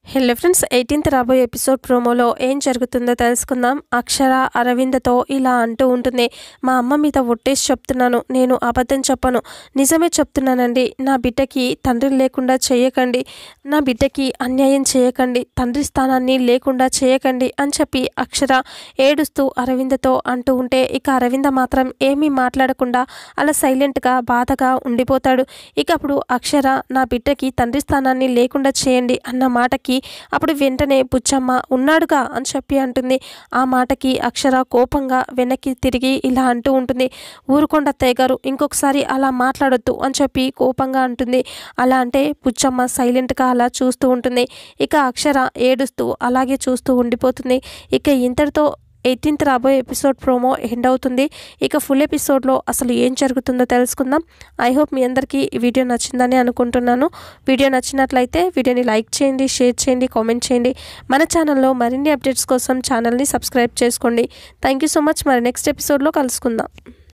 hello friends eighteenth రాబోయే episode ప్రోమోలో ఏం జరుగుతుందో తెలుసుకుందాం అక్షర అరవిందతో ఇలా అంటూ ఉంటుంది మా అమ్మ మీద ఒట్టేసి చెప్తున్నాను నేను అబద్ధం చెప్పను నిజమే చెప్తున్నానండి నా బిడ్డకి తండ్రి లేకుండా చేయకండి నా బిడ్డకి అన్యాయం చేయకండి తండ్రి స్థానాన్ని లేకుండా చేయకండి అని చెప్పి అక్షర ఏడుస్తూ అరవిందతో అంటూ ఉంటే ఇక అరవింద మాత్రం ఏమీ మాట్లాడకుండా అలా సైలెంట్గా బాధగా ఉండిపోతాడు ఇక అప్పుడు అక్షర నా బిడ్డకి తండ్రి స్థానాన్ని లేకుండా చేయండి అన్న మాటకి అప్పుడు వెంటనే బుచ్చమ్మ ఉన్నాడుగా అని చెప్పి అంటుంది ఆ మాటకి అక్షర కోపంగా వెనక్కి తిరిగి ఇలా అంటూ ఉంటుంది ఊరుకొండ అత్తయ్య గారు ఇంకొకసారి అలా మాట్లాడొద్దు అని చెప్పి కోపంగా అంటుంది అలా అంటే బుచ్చమ్మ సైలెంట్గా అలా చూస్తూ ఉంటుంది ఇక అక్షర ఏడుస్తూ అలాగే చూస్తూ ఉండిపోతుంది ఇక ఇంతటితో ఎయిటీన్త్ రాబోయే ఎపిసోడ్ ప్రోమో ఎండ్ అవుతుంది ఇక ఫుల్ ఎపిసోడ్లో అసలు ఏం జరుగుతుందో తెలుసుకుందాం ఐ హోప్ మీ అందరికీ ఈ వీడియో నచ్చిందని అనుకుంటున్నాను వీడియో నచ్చినట్లయితే వీడియోని లైక్ చేయండి షేర్ చేయండి కామెంట్ చేయండి మన ఛానల్లో మరిన్ని అప్డేట్స్ కోసం ఛానల్ని సబ్స్క్రైబ్ చేసుకోండి థ్యాంక్ యూ సో మచ్ మరి నెక్స్ట్ ఎపిసోడ్లో కలుసుకుందాం